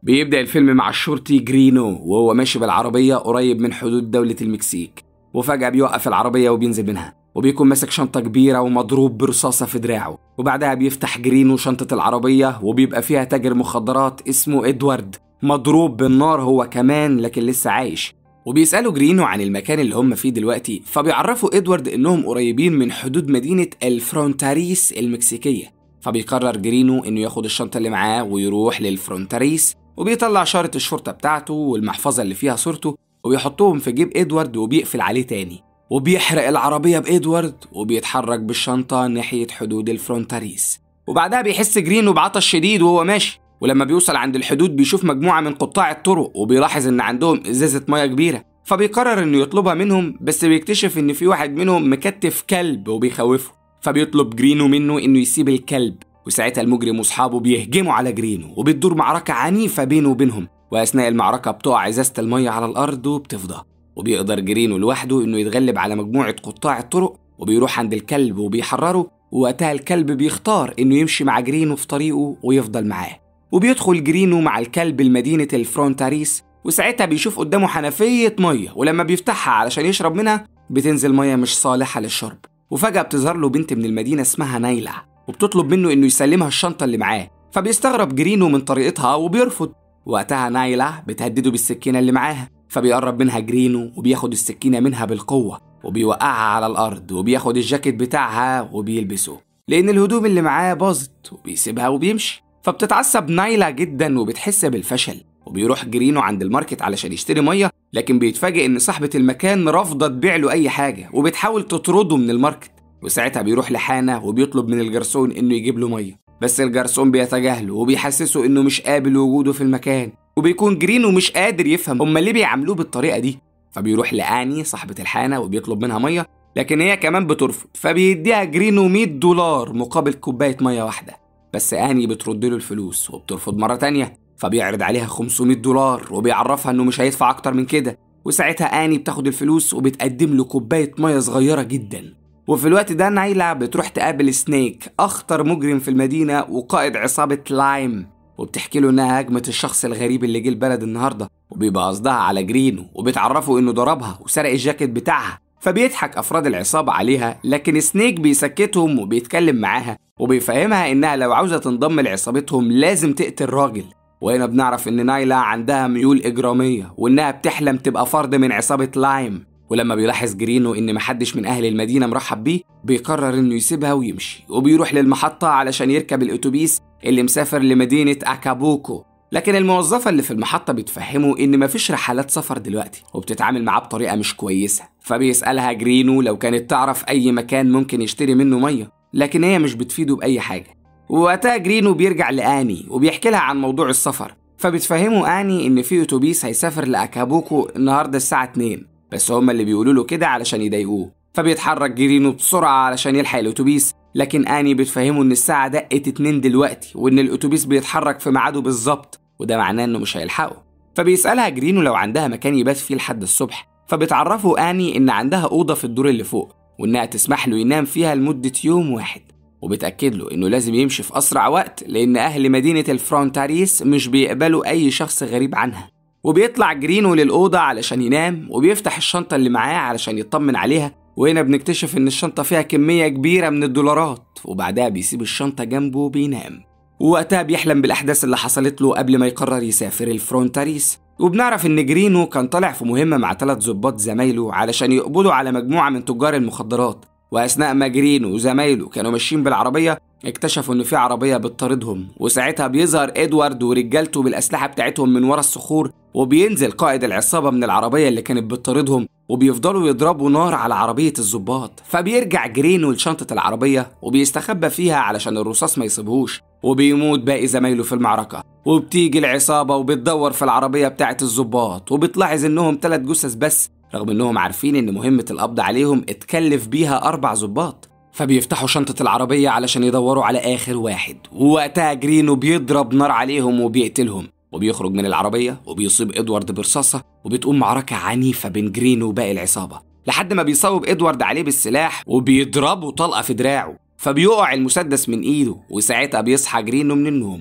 بيبدأ الفيلم مع الشرطي جرينو وهو ماشي بالعربية قريب من حدود دولة المكسيك وفجأة بيوقف العربية وبينزل منها وبيكون ماسك شنطة كبيرة ومضروب برصاصة في دراعه وبعدها بيفتح جرينو شنطة العربية وبيبقى فيها تاجر مخدرات اسمه إدوارد مضروب بالنار هو كمان لكن لسه عايش وبيسألوا جرينو عن المكان اللي هم فيه دلوقتي فبيعرفوا إدوارد إنهم قريبين من حدود مدينة الفرونتاريس المكسيكية فبيقرر جرينو إنه ياخد الشنطة اللي معاه ويروح للفرونتاريس وبيطلع شارة الشرطة بتاعته والمحفظة اللي فيها صورته وبيحطهم في جيب إدوارد وبيقفل عليه تاني وبيحرق العربية بإدوارد وبيتحرك بالشنطة ناحية حدود الفرونتاريس وبعدها بيحس جرينو بعطش شديد وهو ماشي ولما بيوصل عند الحدود بيشوف مجموعة من قطاع الطرق وبيلاحظ إن عندهم إزازة مياه كبيرة فبيقرر إنه يطلبها منهم بس بيكتشف إن في واحد منهم مكتف كلب وبيخوفه فبيطلب جرينو منه إنه يسيب الكلب وساعتها المجرم واصحابه بيهجموا على جرينو وبتدور معركة عنيفة بينه وبينهم وأثناء المعركة بتقع إزازة المية على الأرض وبتفضى وبيقدر جرينو لوحده إنه يتغلب على مجموعة قطاع الطرق وبيروح عند الكلب وبيحرره ووقتها الكلب بيختار إنه يمشي مع جرينو في طريقه ويفضل معاه وبيدخل جرينو مع الكلب لمدينة الفرونتاريس وساعتها بيشوف قدامه حنفية مية ولما بيفتحها علشان يشرب منها بتنزل مية مش صالحة للشرب وفجأة بتظهر له بنت من المدينة اسمها نايلة وبتطلب منه إنه يسلمها الشنطة اللي معاه فبيستغرب جرينو من طريقتها وبيرفض وقتها نايلة بتهدده بالسكينة اللي معاها فبيقرب منها جرينو وبياخد السكينة منها بالقوة وبيوقعها على الأرض وبياخد الجاكيت بتاعها وبيلبسه لأن الهدوم اللي معاه باظت وبيسيبها وبيمشي فبتتعصب نايلة جدا وبتحس بالفشل وبيروح جرينو عند الماركت علشان يشتري مية لكن بيتفاجئ إن صاحبة المكان رافضة تبيع له أي حاجة وبتحاول تطرده من الماركت وساعتها بيروح لحانة وبيطلب من الجرسون إنه يجيب له مية بس الجرسون بيتجاهله وبيحسسه إنه مش قابل وجوده في المكان وبيكون جرينو مش قادر يفهم هما ليه بيعاملوه بالطريقة دي فبيروح لآني صاحبة الحانة وبيطلب منها مية لكن هي كمان بترفض فبيديها جرينو 100 دولار مقابل كوباية مية واحدة بس آني بترد له الفلوس وبترفض مرة تانية فبيعرض عليها 500 دولار وبيعرفها إنه مش هيدفع أكتر من كده وساعتها آني بتاخد الفلوس وبتقدم له كوباية مية صغيرة جدا وفي الوقت ده نايلة بتروح تقابل سنيك أخطر مجرم في المدينة وقائد عصابة لايم وبتحكي له إنها هجمت الشخص الغريب اللي جه البلد النهاردة وبيبقى قصدها على جرينو وبتعرفه إنه ضربها وسرق الجاكيت بتاعها فبيضحك أفراد العصابة عليها لكن سنيك بيسكتهم وبيتكلم معاها وبيفهمها إنها لو عاوزة تنضم لعصابتهم لازم تقتل راجل وهنا بنعرف إن نايلا عندها ميول إجرامية وإنها بتحلم تبقى فرد من عصابة لايم ولما بيلاحظ جرينو إن محدش من أهل المدينة مرحب بيه بيقرر إنه يسيبها ويمشي وبيروح للمحطة علشان يركب الأتوبيس اللي مسافر لمدينة أكابوكو لكن الموظفة اللي في المحطة بتفهمه إن مفيش رحلات سفر دلوقتي وبتتعامل معاه بطريقة مش كويسة فبيسألها جرينو لو كانت تعرف أي مكان ممكن يشتري منه مية لكن هي مش بتفيده بأي حاجة ووقتها جرينو بيرجع لآني وبيحكي لها عن موضوع السفر فبتفهمه آني إن في أتوبيس هيسافر لأكابوكو النهاردة الساعة 2 بس هما اللي بيقولوا له كده علشان يضايقوه فبيتحرك جرينو بسرعة علشان يلحق الأتوبيس لكن آني بتفهمه إن الساعة دقت اتنين دلوقتي وإن الأتوبيس بيتحرك في ميعاده بالظبط وده معناه إنه مش هيلحقه فبيسألها جرينو لو عندها مكان يبات فيه لحد الصبح فبتعرفه آني إن عندها أوضة في الدور اللي فوق وإنها تسمح له ينام فيها لمدة يوم واحد وبتأكد له إنه لازم يمشي في أسرع وقت لأن أهل مدينة الفرونتاريس مش بيقبلوا أي شخص غريب عنها وبيطلع جرينو للأوضة علشان ينام وبيفتح الشنطة اللي معاه علشان يطمن عليها وهنا بنكتشف إن الشنطة فيها كمية كبيرة من الدولارات وبعدها بيسيب الشنطة جنبه وبينام ووقتها بيحلم بالأحداث اللي حصلت له قبل ما يقرر يسافر الفرونتاريس وبنعرف إن جرينو كان طالع في مهمة مع ثلاث ظباط زمايله علشان يقبضوا على مجموعة من تجار المخدرات وأثناء ما جرينو وزمايله كانوا ماشيين بالعربية اكتشفوا إن في عربية بتطاردهم وساعتها بيظهر إدوارد ورجالته بالأسلحة بتاعتهم من ورا الصخور وبينزل قائد العصابة من العربية اللي كانت بتطاردهم وبيفضلوا يضربوا نار على عربية الظباط فبيرجع جرينو لشنطة العربية وبيستخبى فيها علشان الرصاص ما يصيبهوش وبيموت باقي زمايله في المعركة وبتيجي العصابة وبتدور في العربية بتاعت الظباط وبتلاحظ إنهم ثلاث جثث بس رغم إنهم عارفين إن مهمة القبض عليهم اتكلف بيها أربع ظباط فبيفتحوا شنطة العربية علشان يدوروا على آخر واحد ووقتها جرينو بيضرب نار عليهم وبيقتلهم وبيخرج من العربية وبيصيب إدوارد برصاصة وبتقوم معركة عنيفة بين جرينو وباقي العصابة لحد ما بيصوب إدوارد عليه بالسلاح وبيضربه طلقة في دراعه فبيقع المسدس من إيده وساعتها بيصحى جرينو من النوم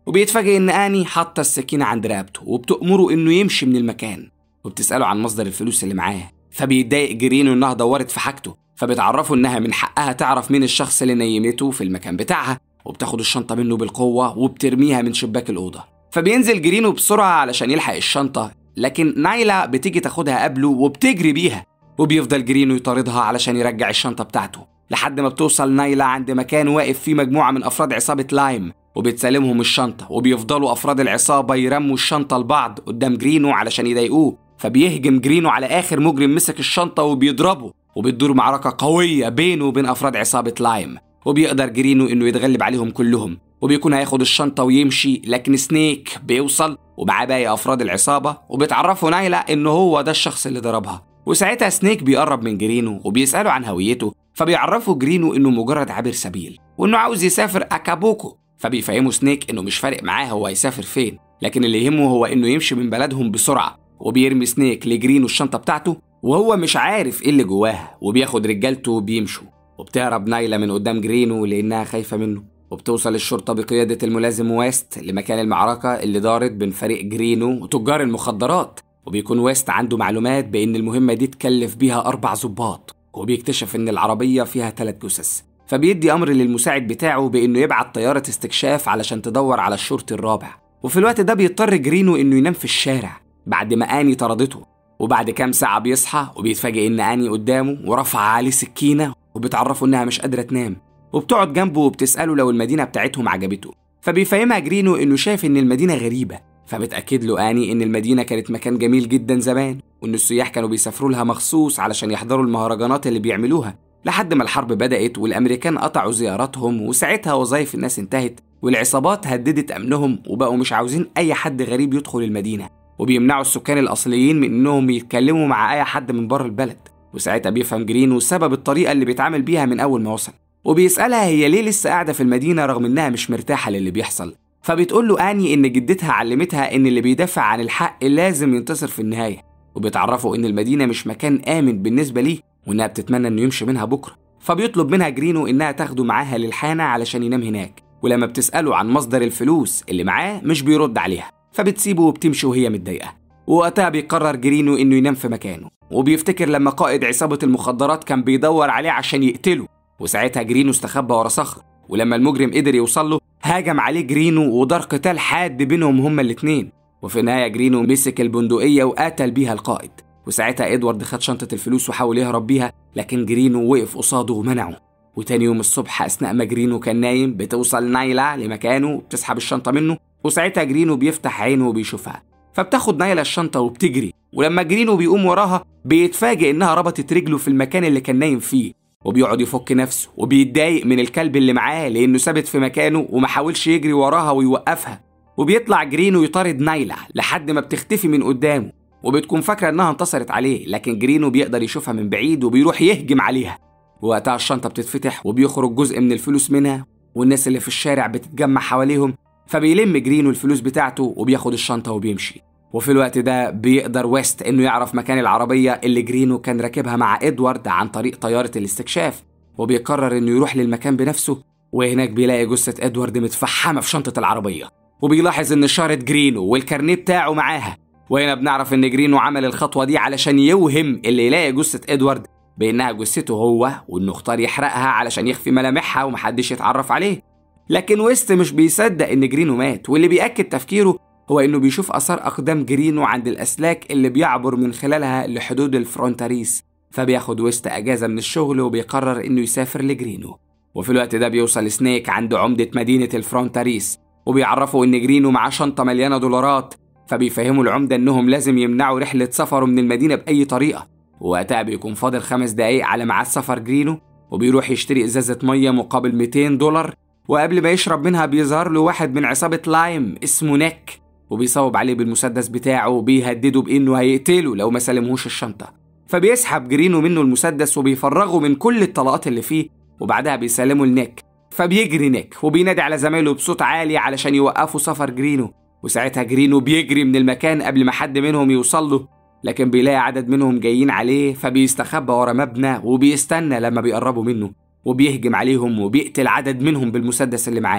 وبيتفاجئ إن آني حاطة السكينة عند رقبته وبتأمره إنه يمشي من المكان وبتسأله عن مصدر الفلوس اللي معاه فبيتضايق جرينو إنها دورت في حاجته فبتعرفه إنها من حقها تعرف مين الشخص اللي نيمته في المكان بتاعها وبتاخد الشنطة منه بالقوة وبترميها من شباك الأوضة فبينزل جرينو بسرعة علشان يلحق الشنطة لكن نايلا بتيجي تاخدها قبله وبتجري بيها وبيفضل جرينو يطاردها علشان يرجع الشنطة بتاعته لحد ما بتوصل نايلا عند مكان واقف فيه مجموعة من أفراد عصابة لايم وبتسلمهم الشنطة وبيفضلوا أفراد العصابة يرموا الشنطة لبعض قدام جرينو علشان يضايقوه فبيهجم جرينو على آخر مجرم مسك الشنطة وبيضربه وبتدور معركة قوية بينه وبين أفراد عصابة لايم وبيقدر جرينو إنه يتغلب عليهم كلهم وبيكون هياخد الشنطة ويمشي لكن سنيك بيوصل ومعاه باقي أفراد العصابة وبيتعرفوا نايلا إنه هو ده الشخص اللي ضربها وساعتها سنيك بيقرب من جرينو وبيسأله عن هويته فبيعرفوا جرينو إنه مجرد عابر سبيل وإنه عاوز يسافر أكابوكو فبيفهموا سنيك إنه مش فارق معاه هو هيسافر فين لكن اللي يهمه هو إنه يمشي من بلدهم بسرعة وبيرمي سنيك لجرينو الشنطة بتاعته وهو مش عارف إيه اللي جواها وبياخد رجالته وبيمشوا وبتهرب نايلا من قدام جرينو لأنها خايفة منه وبتوصل الشرطة بقيادة الملازم ويست لمكان المعركة اللي دارت بين فريق جرينو وتجار المخدرات وبيكون ويست عنده معلومات بإن المهمة دي تكلف بيها أربع ظباط وبيكتشف إن العربية فيها ثلاث جثث فبيدي أمر للمساعد بتاعه بإنه يبعت طيارة استكشاف علشان تدور على الشرطي الرابع وفي الوقت ده بيضطر جرينو إنه ينام في الشارع بعد ما آني طردته وبعد كام ساعة بيصحى وبيتفاجئ إن آني قدامه ورفع عليه سكينة وبتعرفه إنها مش قادرة تنام وبتقعد جنبه وبتسأله لو المدينة بتاعتهم عجبته فبيفهمها جرينو إنه شايف إن المدينة غريبة فبتأكد له آني إن المدينة كانت مكان جميل جدا زمان وإن السياح كانوا بيسافروا لها مخصوص علشان يحضروا المهرجانات اللي بيعملوها لحد ما الحرب بدأت والأمريكان قطعوا زياراتهم وساعتها وظائف الناس انتهت والعصابات هددت أمنهم وبقوا مش عاوزين أي حد غريب يدخل المدينة وبيمنعوا السكان الأصليين من إنهم يتكلموا مع أي حد من بره البلد وساعتها بيفهم جرينو سبب الطريقة اللي بيتعامل بيها من أول ما وصل وبيسألها هي ليه لسه قاعدة في المدينة رغم إنها مش مرتاحة للي بيحصل فبتقول له آني إن جدتها علمتها إن اللي بيدافع عن الحق لازم ينتصر في النهاية وبتعرفه إن المدينة مش مكان آمن بالنسبة ليه وإنها بتتمنى إنه يمشي منها بكرة فبيطلب منها جرينو إنها تاخده معاها للحانة علشان ينام هناك ولما بتسأله عن مصدر الفلوس اللي معاه مش بيرد عليها فبتسيبه وبتمشي وهي متضايقة ووقتها بيقرر جرينو إنه ينام في مكانه وبيفتكر لما قائد عصابة المخدرات كان بيدور عليه عشان يقتله وساعتها جرينو استخبى ورا صخر ولما المجرم قدر يوصل له هاجم عليه جرينو ودار قتال حاد بينهم هما الاتنين وفي النهاية جرينو مسك البندقية وقتل بيها القائد وساعتها ادوارد خد شنطة الفلوس وحاول يهرب بيها لكن جرينو وقف قصاده ومنعه وتاني يوم الصبح أثناء ما جرينو كان نايم بتوصل نايلا لمكانه وبتسحب الشنطة منه وساعتها جرينو بيفتح عينه وبيشوفها فبتاخد نايلا الشنطة وبتجري ولما جرينو بيقوم وراها بيتفاجئ إنها ربطت رجله في المكان اللي كان نايم فيه وبيقعد يفك نفسه وبيتضايق من الكلب اللي معاه لأنه ثابت في مكانه ومحاولش يجري وراها ويوقفها وبيطلع جرينو يطارد نايلا لحد ما بتختفي من قدامه وبتكون فاكرة إنها انتصرت عليه لكن جرينو بيقدر يشوفها من بعيد وبيروح يهجم عليها وقتها الشنطة بتتفتح وبيخرج جزء من الفلوس منها والناس اللي في الشارع بتتجمع حواليهم فبيلم جرينو الفلوس بتاعته وبياخد الشنطة وبيمشي وفي الوقت ده بيقدر ويست انه يعرف مكان العربية اللي جرينو كان راكبها مع ادوارد عن طريق طيارة الاستكشاف وبيقرر انه يروح للمكان بنفسه وهناك بيلاقي جثة ادوارد متفحمة في شنطة العربية وبيلاحظ ان شارة جرينو والكارنيه بتاعه معاها وهنا بنعرف ان جرينو عمل الخطوة دي علشان يوهم اللي يلاقي جثة ادوارد بانها جثته هو وانه اختار يحرقها علشان يخفي ملامحها ومحدش يتعرف عليه لكن ويست مش بيصدق ان جرينو مات واللي بيأكد تفكيره هو انه بيشوف اثار اقدام جرينو عند الاسلاك اللي بيعبر من خلالها لحدود الفرونتاريس فبياخد ويست اجازه من الشغل وبيقرر انه يسافر لجرينو وفي الوقت ده بيوصل سنيك عند عمدة مدينة الفرونتاريس وبيعرفوا إن جرينو معاه شنطة مليانة دولارات فبيفهموا العمدة إنهم لازم يمنعوا رحلة سفره من المدينة بأي طريقة ووقتها بيكون فاضل خمس دقايق على ميعاد سفر جرينو وبيروح يشتري إزازة مية مقابل 200 دولار وقبل ما يشرب منها بيظهر له واحد من عصابة لايم اسمه نيك وبيصوب عليه بالمسدس بتاعه وبيهدده بإنه هيقتله لو ما سلمهوش الشنطة فبيسحب جرينو منه المسدس وبيفرغه من كل الطلقات اللي فيه وبعدها بيسلمه لنيك فبيجري نيك وبينادي على زمايله بصوت عالي علشان يوقفوا سفر جرينو وساعتها جرينو بيجري من المكان قبل ما حد منهم يوصل له لكن بيلاقي عدد منهم جايين عليه فبيستخبى ورا مبنى وبيستنى لما بيقربوا منه وبيهجم عليهم وبيقتل عدد منهم بالمسدس اللي معاه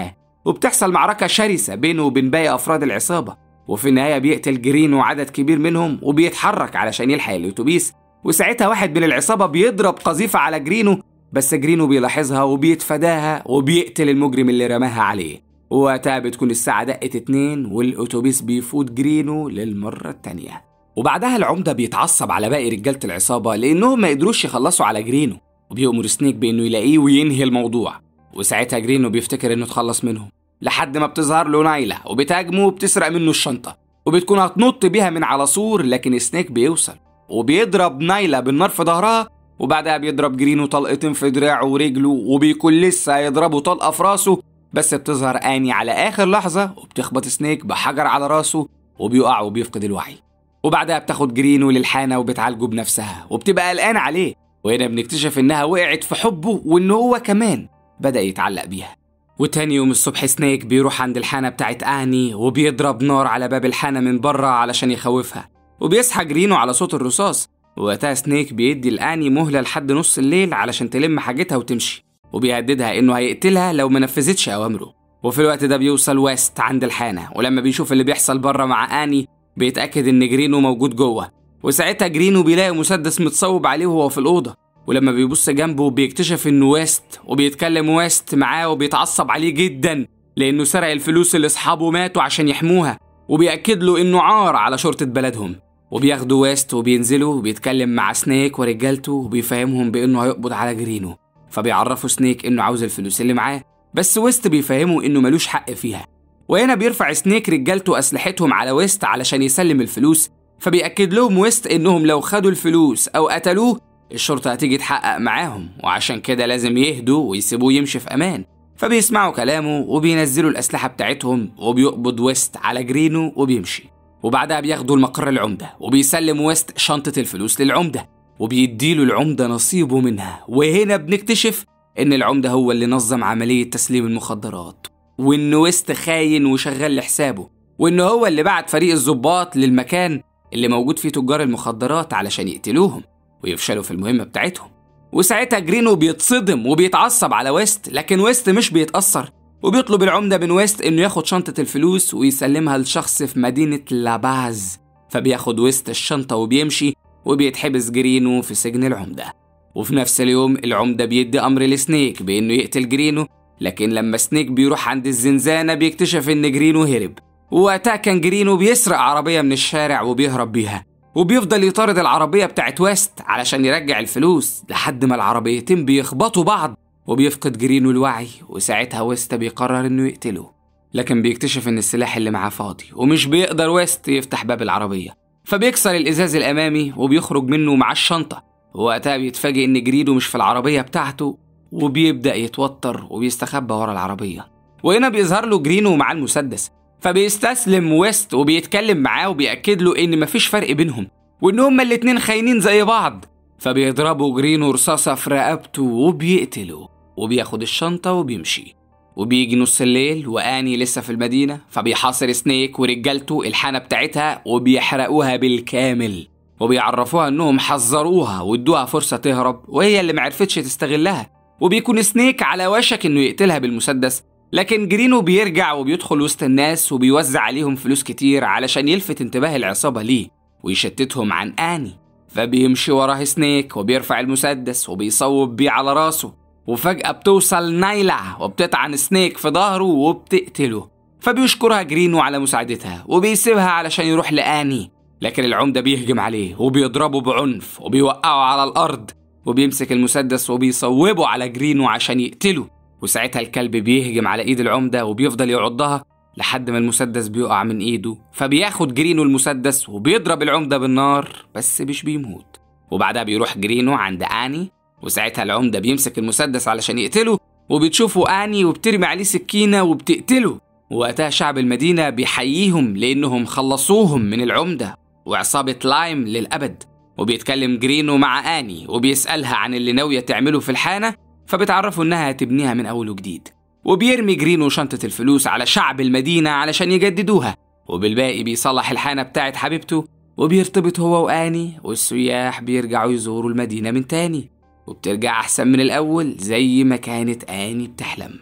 وبتحصل معركة شرسة بينه وبين باقي أفراد العصابة وفي النهاية بيقتل جرينو عدد كبير منهم وبيتحرك علشان يلحق الأتوبيس وساعتها واحد من العصابة بيضرب قذيفة على جرينو بس جرينو بيلاحظها وبيتفاداها وبيقتل المجرم اللي رماها عليه ووقتها بتكون الساعة دقت اتنين والأتوبيس بيفوت جرينو للمرة التانية وبعدها العمدة بيتعصب على باقي رجالة العصابة لأنهم ما قدروش يخلصوا على جرينو وبيأمر سنيك بإنه يلاقيه وينهي الموضوع وساعتها جرينو بيفتكر إنه اتخلص منهم لحد ما بتظهر له نايلة وبتهاجمه وبتسرق منه الشنطة وبتكون هتنط بيها من على سور لكن سنيك بيوصل وبيضرب نايلة بالنار في ظهرها وبعدها بيضرب جرينو طلقتين في دراعه ورجله وبيكون لسه هيضربه طلقة في راسه بس بتظهر آني على آخر لحظة وبتخبط سنيك بحجر على راسه وبيقع وبيفقد الوعي وبعدها بتاخد جرينو للحانة وبتعالجه بنفسها وبتبقى قلقانة عليه وهنا بنكتشف إنها وقعت في حبه وإن هو كمان بدأ يتعلق بيها وتاني يوم الصبح سنيك بيروح عند الحانة بتاعت آني وبيضرب نار على باب الحانة من بره علشان يخوفها وبيصحى جرينو على صوت الرصاص وقتها سنيك بيدي لآني مهلة لحد نص الليل علشان تلم حاجتها وتمشي وبيهددها إنه هيقتلها لو ما نفذتش أوامره وفي الوقت ده بيوصل ويست عند الحانة ولما بيشوف اللي بيحصل بره مع آني بيتأكد إن جرينو موجود جوه وساعتها جرينو بيلاقي مسدس متصوب عليه وهو في الأوضة ولما بيبص جنبه بيكتشف إنه ويست وبيتكلم ويست معاه وبيتعصب عليه جدا لأنه سرق الفلوس اللي أصحابه ماتوا عشان يحموها وبيأكد له إنه عار على شرطة بلدهم وبياخدوا ويست وبينزلوا وبيتكلم مع سنيك ورجالته وبيفهمهم بإنه هيقبض على جرينو فبيعرفوا سنيك إنه عاوز الفلوس اللي معاه بس ويست بيفهمه إنه ملوش حق فيها وهنا بيرفع سنيك رجالته أسلحتهم على ويست علشان يسلم الفلوس فبيأكد لهم ويست إنهم لو خدوا الفلوس أو قتلوه الشرطة هتيجي تحقق معاهم وعشان كده لازم يهدوا ويسيبوه يمشي في أمان فبيسمعوا كلامه وبينزلوا الأسلحة بتاعتهم وبيقبض ويست على جرينو وبيمشي وبعدها بياخدوا المقر العمدة وبيسلم ويست شنطة الفلوس للعمدة وبيديله العمدة نصيبه منها وهنا بنكتشف إن العمدة هو اللي نظم عملية تسليم المخدرات وإن ويست خاين وشغال لحسابه وإن هو اللي بعت فريق الضباط للمكان اللي موجود فيه تجار المخدرات علشان يقتلوهم ويفشلوا في المهمة بتاعتهم وساعتها جرينو بيتصدم وبيتعصب على ويست لكن ويست مش بيتأثر وبيطلب العمدة من ويست إنه ياخد شنطة الفلوس ويسلمها لشخص في مدينة لاباز فبياخد ويست الشنطة وبيمشي وبيتحبس جرينو في سجن العمدة وفي نفس اليوم العمدة بيدي أمر لسنيك بإنه يقتل جرينو لكن لما سنيك بيروح عند الزنزانة بيكتشف إن جرينو هرب ووقتها كان جرينو بيسرق عربية من الشارع وبيهرب بيها وبيفضل يطارد العربية بتاعت ويست علشان يرجع الفلوس لحد ما العربيتين بيخبطوا بعض وبيفقد جرينو الوعي وساعتها ويست بيقرر انه يقتله لكن بيكتشف ان السلاح اللي معاه فاضي ومش بيقدر ويست يفتح باب العربية فبيكسر الازاز الامامي وبيخرج منه مع الشنطة ووقتها بيتفاجئ ان جرينو مش في العربية بتاعته وبيبدأ يتوتر وبيستخبى ورا العربية وهنا بيظهر له جرينو مع المسدس فبيستسلم ويست وبيتكلم معاه وبيأكد له إن مفيش فرق بينهم وإن هما الاتنين خاينين زي بعض فبيضربوا جرينو رصاصة في رقبته وبيقتله وبياخد الشنطة وبيمشي وبيجي نص الليل وآني لسه في المدينة فبيحاصر سنيك ورجالته الحانة بتاعتها وبيحرقوها بالكامل وبيعرفوها إنهم حذروها وادوها فرصة تهرب وهي اللي معرفتش تستغلها وبيكون سنيك على وشك إنه يقتلها بالمسدس لكن جرينو بيرجع وبيدخل وسط الناس وبيوزع عليهم فلوس كتير علشان يلفت انتباه العصابة ليه ويشتتهم عن آني فبيمشي وراه سنيك وبيرفع المسدس وبيصوب بيه على راسه وفجأة بتوصل نايلع وبتطعن سنيك في ظهره وبتقتله فبيشكرها جرينو على مساعدتها وبيسيبها علشان يروح لآني لكن العمدة بيهجم عليه وبيضربه بعنف وبيوقعه على الأرض وبيمسك المسدس وبيصوبه على جرينو عشان يقتله وساعتها الكلب بيهجم على ايد العمدة وبيفضل يعضها لحد ما المسدس بيقع من ايده فبياخد جرينو المسدس وبيضرب العمدة بالنار بس مش بيموت وبعدها بيروح جرينو عند آني وساعتها العمدة بيمسك المسدس علشان يقتله وبتشوفه آني وبترمي عليه سكينة وبتقتله ووقتها شعب المدينة بيحييهم لأنهم خلصوهم من العمدة وعصابة لايم للأبد وبيتكلم جرينو مع آني وبيسألها عن اللي ناوية تعمله في الحانة فبتعرفوا إنها هتبنيها من أول وجديد وبيرمي جرينو شنطة الفلوس على شعب المدينة علشان يجددوها وبالباقي بيصلح الحانة بتاعت حبيبته وبيرتبط هو وآني والسياح بيرجعوا يزوروا المدينة من تاني وبترجع أحسن من الأول زي ما كانت آني بتحلم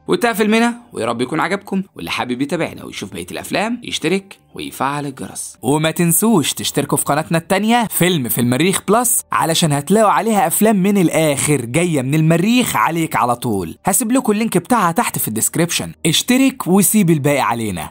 وتقفل منها ويا رب يكون عجبكم واللي حابب يتابعنا ويشوف بقيه الافلام يشترك ويفعل الجرس وما تنسوش تشتركوا في قناتنا التانية فيلم في المريخ بلس علشان هتلاقوا عليها أفلام من الآخر جاية من المريخ عليك على طول هسيب لكم اللينك بتاعها تحت في الديسكريبشن اشترك وسيب الباقي علينا